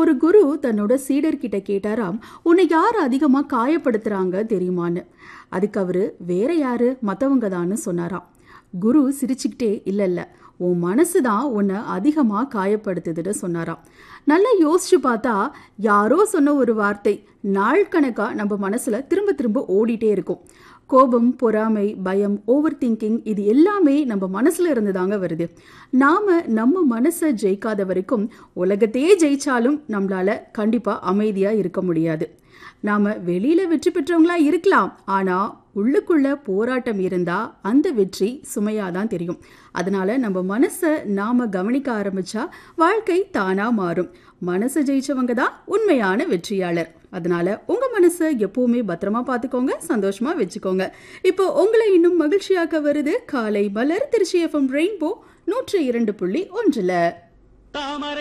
ஒரு குரு தன்னோட சீடர்கிட்ட கேட்டாராம் உன்னை யார் அதிகமா காயப்படுத்துறாங்க தெரியுமான்னு அதுக்கு அவரு வேற யாரு மத்தவங்க தான்னு சொன்னாராம் குரு சிரிச்சுக்கிட்டே இல்ல இல்ல உன் மனசு தான் உன்னை அதிகமாக காயப்படுத்துதுன்னு சொன்னாராம் நல்லா யோசிச்சு பார்த்தா யாரோ சொன்ன ஒரு வார்த்தை நாள் கணக்கா நம்ம மனசுல திரும்ப திரும்ப ஓடிட்டே இருக்கும் கோபம் பொறாமை பயம் ஓவர் திங்கிங் இது எல்லாமே நம்ம மனசுல இருந்து தாங்க வருது நாம நம்ம மனசை ஜெயிக்காத வரைக்கும் உலகத்தையே ஜெயிச்சாலும் நம்மளால கண்டிப்பா அமைதியா இருக்க முடியாது நாம வெளியில வெற்றி பெற்றவங்களா இருக்கலாம் ஆனா உள்ளுக்குள்ள போராட்டம் இருந்தா அந்த வெற்றி சுமையா தான் தெரியும் அதனால நம்ம மனசை நாம கவனிக்க ஆரம்பிச்சா வாழ்க்கை தானா மாறும் மனசை ஜெயிச்சவங்க தான் உண்மையான வெற்றியாளர் அதனால உங்க மனசை எப்பவுமே பத்திரமா பார்த்துக்கோங்க சந்தோஷமா வச்சுக்கோங்க இப்போ உங்களை இன்னும் மகிழ்ச்சியாக்க வருது காலை மலர் திருச்சி எஃப்எம் ரெயின்போ நூற்றி இரண்டு புள்ளி ஒன்றுல தாமரை